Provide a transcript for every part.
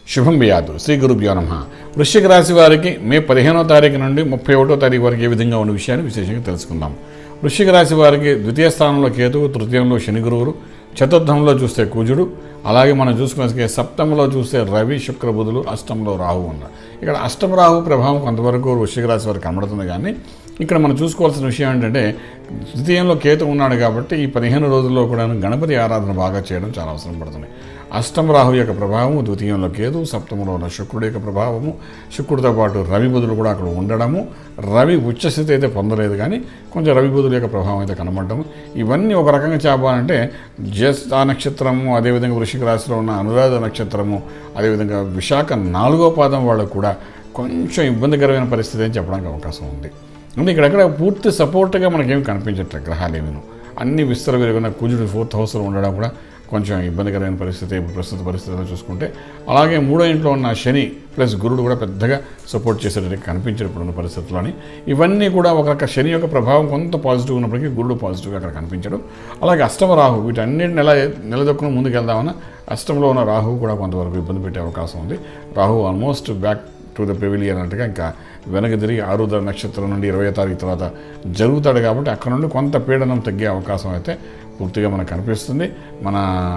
శుభం బియాదు శ్రీ గురుభ్యో నమ వృశ్చిక రాశి వారికి మే పదిహేనో తారీఖు నుండి ముప్పై ఒకటో తారీఖు వరకు ఏ విధంగా ఉన్న విషయాన్ని విశేషంగా తెలుసుకుందాం వృశ్చిక రాశి వారికి ద్వితీయ స్థానంలో కేతువు తృతీయంలో శని గురువులు చతుర్థంలో చూస్తే కుజుడు అలాగే మనం చూసుకునే సప్తమంలో చూస్తే రవి శుక్ర బుధులు అష్టంలో రాహు ఉన్నారు ఇక్కడ అష్టమ రాహు ప్రభావం కొంతవరకు వృశ్చిక రాశి వారికి కనబడుతుంది కానీ ఇక్కడ మనం చూసుకోవాల్సిన విషయం ఏంటంటే ద్వితీయంలో కేతు ఉన్నాడు కాబట్టి ఈ పదిహేను రోజుల్లో కూడా గణపతి ఆరాధన బాగా చేయడం చాలా అవసరం పడుతుంది అష్టమ రాహు యొక్క ప్రభావము ద్వితీయంలో కేతు సప్తమంలో ఉన్న శుక్రుడి యొక్క ప్రభావము శుక్రుడితో పాటు రవి బుధులు కూడా అక్కడ ఉండడము రవి ఉచ్చస్థితి అయితే పొందలేదు కానీ కొంచెం రవి బుధుల యొక్క ప్రభావం అయితే కనబడటము ఇవన్నీ ఒక రకంగా చెప్పాలంటే జ్యేష్ఠ నక్షత్రము అదేవిధంగా వృషిక రాశిలో ఉన్న అనురాధ నక్షత్రము అదేవిధంగా విశాఖ నాలుగో పాదం వాళ్ళకు కూడా కొంచెం ఇబ్బందికరమైన పరిస్థితి అని చెప్పడానికి అవకాశం ఉంది అంటే ఇక్కడెక్కడ పూర్తి సపోర్ట్గా మనకేం కనిపించట్లేదు గ్రహాలు ఏమీను అన్ని విస్తర విరుగున కుజుడు ఫోర్త్ హౌస్లో ఉండడం కూడా కొంచెం ఇబ్బందికరమైన పరిస్థితి ఇప్పుడు ప్రస్తుత పరిస్థితిలో చూసుకుంటే అలాగే మూడో ఇంట్లో ఉన్న శని ప్లస్ గురుడు కూడా పెద్దగా సపోర్ట్ చేసేటట్టు కనిపించారు ఇప్పుడున్న పరిస్థితుల్లోని ఇవన్నీ కూడా ఒక రక శని యొక్క ప్రభావం కొంత పాజిటివ్ ఉన్నప్పటికీ గురుడు పాజిటివ్గా అక్కడ కనిపించడం అలాగే అష్టమ రాహు వీటన్నిటిని ఎలా నిలదొక్కుని ముందుకు వెళ్దామన్నా అష్టంలో ఉన్న రాహు కూడా కొంతవరకు ఇబ్బంది పెట్టే అవకాశం ఉంది రాహు almost back to the pavilion అన్నట్టుగా ఇంకా వెనక తిరిగి ఆరుద్ర నక్షత్రం నుండి ఇరవై తారీఖు తర్వాత జరుగుతాడు కాబట్టి అక్కడ నుండి కొంత పీడనం తగ్గే అవకాశం అయితే పూర్తిగా మనకు కనిపిస్తుంది మన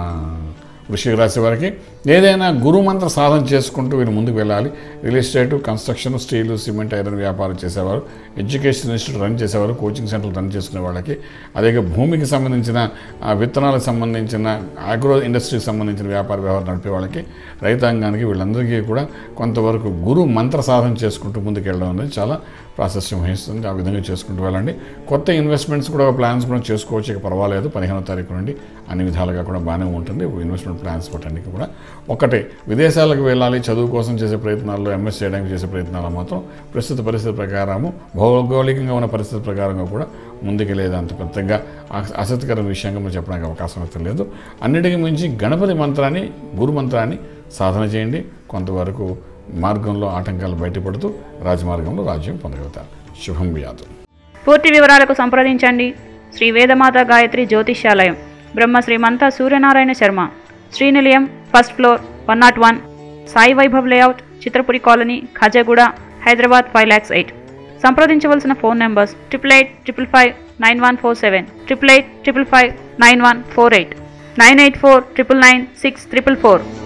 వృషిక రాశి వారికి ఏదైనా గురు మంత్ర సాధన చేసుకుంటూ వీళ్ళు ముందుకు వెళ్ళాలి real estate construction steel cement iron వ్యాపారం చేసేవారు ఎడ్యుకేషన్ ఇన్స్టిట్యూట్ రన్ చేసేవారు కోచింగ్ సెంటర్లు రన్ చేసుకునే వాళ్ళకి అదే భూమికి సంబంధించిన ఆ, విత్తనాలకు సంబంధించిన ఆగ్రో ఇండస్ట్రీకి సంబంధించిన వ్యాపార వ్యవహారం నడిపే వాళ్ళకి రైతాంగానికి వీళ్ళందరికీ కూడా కొంతవరకు గురు మంత్ర సాధన చేసుకుంటూ ముందుకు వెళ్ళడం అనేది చాలా ప్రాశస్యం వహిస్తుంది ఆ విధంగా చేసుకుంటూ వెళ్ళండి కొత్త ఇన్వెస్ట్మెంట్స్ కూడా ప్లాన్స్ కూడా చేసుకోవచ్చు ఇక పర్వాలేదు పదిహేనో తారీఖు నుండి అన్ని విధాలుగా కూడా బాగానే ఉంటుంది ఇన్వెస్ట్మెంట్ ప్లాన్స్ వాటన్నిటి కూడా ఒకటే విదేశాలకు వెళ్ళాలి చదువు కోసం చేసే ప్రయత్నాల్లో ఎంఎస్ చేయడానికి చేసే ప్రయత్నాలు మాత్రం ప్రస్తుత పరిస్థితి ప్రకారము భౌగోళికంగా ఉన్న పరిస్థితి ప్రకారంగా కూడా ముందుకెళ్ళేది అంత పెద్దగా ఆస- ఆసక్తికరమైన విషయంగా మనం చెప్పడానికి అవకాశం అయితే లేదు అన్నిటికీ మించి గణపతి మంత్రాన్ని గురు మంత్రాన్ని సాధన చేయండి కొంతవరకు మార్గంలో ఆటంకాలు బయటపడుతూ రాజమార్గంలో రాజ్యం పొందగలుగుతారు శుభం వ్యాధు పూర్తి వివరాలకు సంప్రదించండి శ్రీ వేదమాత గాయత్రి జ్యోతిష్యాలయం Brahma Shrimanta Suryanarayana Sharma Srinilayam first floor one nought one Sai Vaibhav layout Chitrapuri colony Khajaguda Hyderabad five lakhs eight సంప్రదించవలసిన phone numbers triple eight triple five nine one four seven triple eight triple five nine one four eight nine eight four triple nine six triple four